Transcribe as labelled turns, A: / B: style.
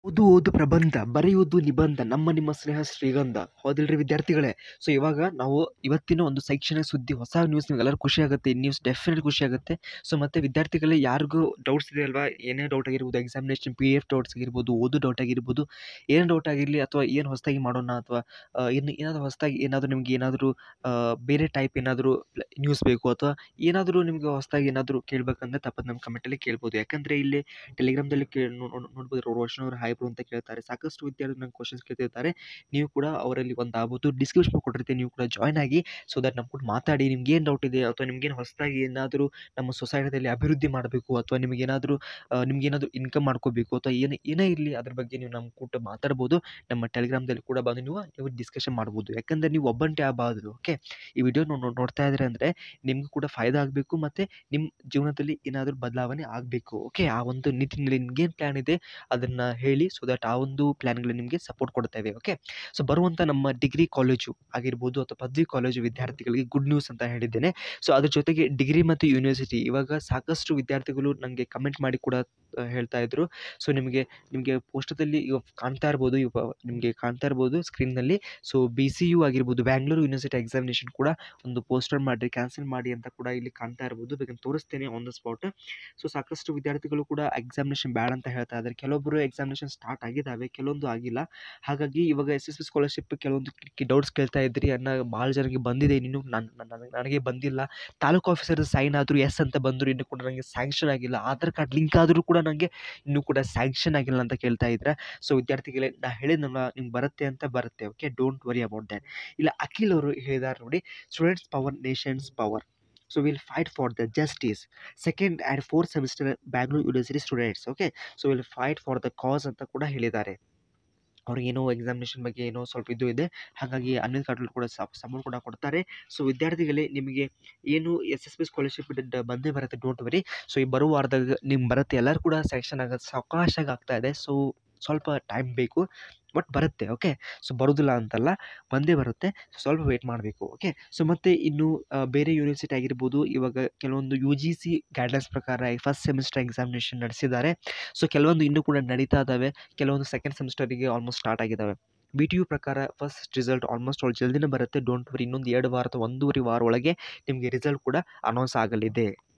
A: ಓದು ಓದು ಪ್ರಬಂಧ ಬರೆಯುವುದು ನಿಬಂಧ ನಮ್ಮ ನಿಮ್ಮ ಸ್ನೇಹ ಶ್ರೀಗಂಧ ಹೌದಿಲ್ರಿ ವಿದ್ಯಾರ್ಥಿಗಳೇ ಸೊ ಇವಾಗ ನಾವು ಇವತ್ತಿನ ಒಂದು ಶೈಕ್ಷಣಿಕ ಸುದ್ದಿ ಹೊಸ ನ್ಯೂಸ್ ನಿಮಗೆಲ್ಲರೂ ಖುಷಿ ಆಗುತ್ತೆ ಈ ನ್ಯೂಸ್ ಡೆಫಿನೆಟ್ ಖುಷಿ ಆಗುತ್ತೆ ಸೊ ಮತ್ತು ವಿದ್ಯಾರ್ಥಿಗಳೇ ಯಾರಿಗೂ ಡೌಟ್ಸ್ ಇದೆ ಅಲ್ವಾ ಏನೇ ಡೌಟ್ ಆಗಿರ್ಬೋದು ಎಕ್ಸಾಮಿನೇಷನ್ ಪಿ ಎಫ್ ಡೌಟ್ಸ್ ಆಗಿರ್ಬೋದು ಓದು ಡೌಟ್ ಆಗಿರ್ಬೋದು ಏನೇ ಡೌಟ್ ಆಗಿರಲಿ ಅಥವಾ ಏನು ಹೊಸದಾಗಿ ಮಾಡೋಣ ಅಥವಾ ಏನು ಏನಾದರೂ ಹೊಸದಾಗಿ ಏನಾದರೂ ನಿಮ್ಗೆ ಏನಾದರೂ ಬೇರೆ ಟೈಪ್ ಏನಾದರೂ ನ್ಯೂಸ್ ಬೇಕು ಅಥವಾ ಏನಾದರೂ ನಿಮಗೆ ಹೊಸದಾಗಿ ಏನಾದರೂ ಕೇಳಬೇಕಂದ್ರೆ ತಪ್ಪದು ನಮ್ಮ ಕಮೆಂಟಲ್ಲಿ ಕೇಳ್ಬೋದು ಯಾಕಂದರೆ ಇಲ್ಲಿ ಟೆಲಿಗ್ರಾಮ್ದಲ್ಲಿ ಕೇ ನೋಡ್ಬೋದು ರೋಷನ್ ಅವರು ಹಾಯ್ ಬ್ರೋ ಅಂತ ಕೇಳ್ತಾರೆ ಸಾಕಷ್ಟು ವಿದ್ಯಾರ್ಥಿಗಳು ನಂಗೆ ಕ್ವಶನ್ಸ್ ಕೇಳ್ತಿರ್ತಾರೆ ನೀವು ಕೂಡ ಅವರಲ್ಲಿ ಒಂದು ಆಗ್ಬೋದು ಡಿಸ್ಕ್ರಿಪ್ಷನ್ ಕೊಟ್ಟಿರ್ತೀನಿ ನೀವು ಕೂಡ ಜಾಯ್ನ್ ಆಗಿ ಸೊ ದಟ್ ನಮ್ಮ ಕೂಡ ಮಾತಾಡಿ ನಿಮ್ಗೆ ಏನು ಡೌಟ್ ಇದೆ ಅಥವಾ ನಿಮ್ಗೇನು ಹೊಸದಾಗಿ ಏನಾದರೂ ನಮ್ಮ ಸೊಸೈಟಿಯಲ್ಲಿ ಅಭಿವೃದ್ಧಿ ಮಾಡಬೇಕು ಅಥವಾ ನಿಮಗೇನಾದರೂ ನಿಮ್ಗೇನಾದರೂ ಇನ್ಕಮ್ ಮಾಡ್ಕೋಬೇಕು ಅಥವಾ ಏನು ಏನೇ ಇರಲಿ ಅದ್ರ ಬಗ್ಗೆ ನೀವು ನಮ್ಮ ಕೂಡ ಮಾತಾಡ್ಬೋದು ನಮ್ಮ ಟೆಲಿಗ್ರಾಮ್ದಲ್ಲಿ ಕೂಡ ಬಂದು ನೀವು ನೀವು ಡಿಸ್ಕಷನ್ ಮಾಡ್ಬೋದು ಯಾಕಂದರೆ ನೀವು ಒಬ್ಬಂಟಿ ಆಗಬಾರ್ದು ಓಕೆ ಈ ವಿಡಿಯೋ ನೋಡ್ತಾ ಇದ್ರೆ ಅಂದರೆ ನಿಮಗೂ ಕೂಡ ಫಾಯ್ದಾ ಆಗಬೇಕು ಮತ್ತು ನಿಮ್ಮ ಜೀವನದಲ್ಲಿ ಏನಾದರೂ ಬದಲಾವಣೆ ಆಗಬೇಕು ಓಕೆ ಆ ಒಂದು ನಿಟ್ಟಿನಲ್ಲಿ ನಿಮ್ಗೇನು ಪ್ಲ್ಯಾನ್ ಇದೆ ಅದನ್ನು ಹೇಳಿ ಸೊ ದಟ್ ಆ ಒಂದು ಪ್ಲ್ಯಾನ್ಗಳು ನಿಮಗೆ ಸಪೋರ್ಟ್ ಕೊಡ್ತೇವೆ ಓಕೆ ಸೊ ಬರುವಂಥ ನಮ್ಮ ಡಿಗ್ರಿ ಕಾಲೇಜು ಆಗಿರ್ಬೋದು ಅಥವಾ ಪದವಿ ಕಾಲೇಜು ವಿದ್ಯಾರ್ಥಿಗಳಿಗೆ ಗುಡ್ ನ್ಯೂಸ್ ಅಂತ ಹೇಳಿದ್ದೇನೆ ಸೊ ಅದ್ರ ಜೊತೆಗೆ ಡಿಗ್ರಿ ಮತ್ತು ಯೂನಿವರ್ಸಿಟಿ ಇವಾಗ ಸಾಕಷ್ಟು ವಿದ್ಯಾರ್ಥಿಗಳು ನನಗೆ ಕಮೆಂಟ್ ಮಾಡಿ ಕೂಡ ಹೇಳ್ತಾ ಇದ್ರು ಸೊ ನಿಮಗೆ ನಿಮಗೆ ಪೋಸ್ಟದಲ್ಲಿ ಈಗ ಕಾಣ್ತಾ ಇರ್ಬೋದು ಇವ ನಿಮಗೆ ಕಾಣ್ತಾ ಇರ್ಬೋದು ಸ್ಕ್ರೀನ್ನಲ್ಲಿ ಸೊ ಬಿ ಸಿ ಯು ಆಗಿರ್ಬೋದು ಬ್ಯಾಂಗ್ಳೂರು ಯೂನಿವರ್ಸಿಟಿ ಎಕ್ಸಾಮಿನೇಷನ್ ಕೂಡ ಒಂದು ಪೋಸ್ಟರ್ ಮಾಡಿರಿ ಕ್ಯಾನ್ಸಲ್ ಮಾಡಿ ಅಂತ ಕೂಡ ಇಲ್ಲಿ ಕಾಣ್ತಾ ಇರ್ಬೋದು ಬೇಕಂತ ತೋರಿಸ್ತೇನೆ ಆನ್ ದ ಸ್ಪಾಟ್ ಸೊ ಸಾಕಷ್ಟು ವಿದ್ಯಾರ್ಥಿಗಳು ಕೂಡ ಎಕ್ಸಾಮಿನೇಷನ್ ಬ್ಯಾಡ್ ಅಂತ ಹೇಳ್ತಾ ಇದ್ದಾರೆ ಕೆಲವೊಬ್ಬರು ಎಕ್ಸಾಮಿನೇಷನ್ ಸ್ಟಾರ್ಟ್ ಆಗಿದ್ದಾವೆ ಕೆಲವೊಂದು ಆಗಿಲ್ಲ ಹಾಗಾಗಿ ಇವಾಗ ಎಸ್ ಎಸ್ ಬಿ ಸ್ಕಾಲರ್ಶಿಪ್ ಕೆಲವೊಂದು ಡೌಟ್ಸ್ ಕೇಳ್ತಾ ಇದ್ರಿ ಅನ್ನೋ ಭಾಳ ಜನರಿಗೆ ಬಂದಿದೆ ಇನ್ನೂ ನನ್ನ ನನಗೆ ಬಂದಿಲ್ಲ ತಾಲೂಕು ಆಫೀಸರ್ ಸೈನ್ ಆದರೂ ಎಸ್ ಅಂತ ಬಂದರು ಇನ್ನೂ ಕೂಡ ನನಗೆ ಸ್ಯಾಂಕ್ಷನ್ ಆಗಿಲ್ಲ ಆಧಾರ್ ಕಾರ್ಡ್ ಲಿಂಕ್ ಆದರೂ ಕೂಡ ನನಗೆ ಇನ್ನೂ ಕೂಡ ಸ್ಯಾಂಕ್ಷನ್ ಆಗಿಲ್ಲ ಅಂತ ಕೇಳ್ತಾ ಇದ್ರೆ ಸೊ ವಿದ್ಯಾರ್ಥಿಗಳೇ ನಾ ಹೇಳಿದ್ನಲ್ಲ ನಿಮ್ಗೆ ಬರುತ್ತೆ ಅಂತ ಬರುತ್ತೆ okay don't worry about that ಇಲ್ಲ ಅಖಿಲ್ ಅವರು ಹೇಳಿದಾರೆ ನೋಡಿ students power nations power so will fight for the justice second and fourth semester Bangalore university students okay so will fight for the cause ಅಂತ ಕೂಡ ಹೇಳಿದ್ದಾರೆ ಅವ್ರಿಗೇನೋ ಎಕ್ಸಾಮಿನೇಷನ್ ಬಗ್ಗೆ ಏನೋ ಸ್ವಲ್ಪ ಇದು ಇದೆ ಹಾಗಾಗಿ ಅನ್ನದ ಕಾರ್ಡ್ ಕೂಡ ಸಪೋರ್ಟ್ ಕೂಡ ಕೊಡ್ತಾರೆ ಸೊ ವಿದ್ಯಾರ್ಥಿಗಳೇ ನಿಮಗೆ ಏನು ಎಸ್ ಎಸ್ ಬಿ ಸ್ಕಾಲರ್ಶಿಪ್ ಬಂದೇ ಬರುತ್ತೆ ಡೋಂಟ್ ವರಿ ಸೊ ಈ ಬರುವ ವಾರದಾಗ ನಿಮ್ಗೆ ಬರುತ್ತೆ ಎಲ್ಲರೂ ಕೂಡ ಸೆಲೆಕ್ಷನ್ ಆಗೋದು ಸಾವಕಾಶಾಗಿ ಆಗ್ತಾ ಇದೆ ಸೊ ಸ್ವಲ್ಪ ಟೈಮ್ ಬೇಕು ಬಟ್ ಬರುತ್ತೆ ಓಕೆ ಸೊ ಬರೋದಿಲ್ಲ ಅಂತಲ್ಲ ಬಂದೇ ಬರುತ್ತೆ ಸ್ವಲ್ಪ ವೆಯ್ಟ್ ಮಾಡಬೇಕು ಓಕೆ ಸೊ ಮತ್ತು ಇನ್ನು ಬೇರೆ ಯೂನಿವರ್ಸಿಟಿ ಆಗಿರ್ಬೋದು ಇವಾಗ ಕೆಲವೊಂದು ಯು ಜಿ ಸಿ ಗೈಡ್ಲೈನ್ಸ್ ಪ್ರಕಾರ ಫಸ್ಟ್ ಸೆಮಿಸ್ಟರ್ ಎಕ್ಸಾಮಿನೇಷನ್ ನಡೆಸಿದ್ದಾರೆ ಸೊ ಕೆಲವೊಂದು ಇನ್ನೂ ಕೂಡ ನಡೀತಾ ಇದ್ದಾವೆ ಕೆಲವೊಂದು ಸೆಕೆಂಡ್ ಸೆಮಿಸ್ಟರಿಗೆ ಆಲ್ಮೋಸ್ಟ್ ಸ್ಟಾರ್ಟ್ ಆಗಿದ್ದಾವೆ ಬಿ ಟಿ ಯು ಪ್ರಕಾರ ಫಸ್ಟ್ ರಿಸಲ್ಟ್ ಆಲ್ಮೋಸ್ಟ್ ಆಲ್ ಜಲ್ದಿನೇ ಬರುತ್ತೆ ಡೋಂಟ್ ವರಿ ಇನ್ನೊಂದು ಎರಡು ವಾರ ಅಥವಾ ಒಂದೂವರೆ ವಾರ ಒಳಗೆ ನಿಮಗೆ ರಿಸಲ್ಟ್ ಕೂಡ ಅನೌನ್ಸ್ ಆಗಲಿದೆ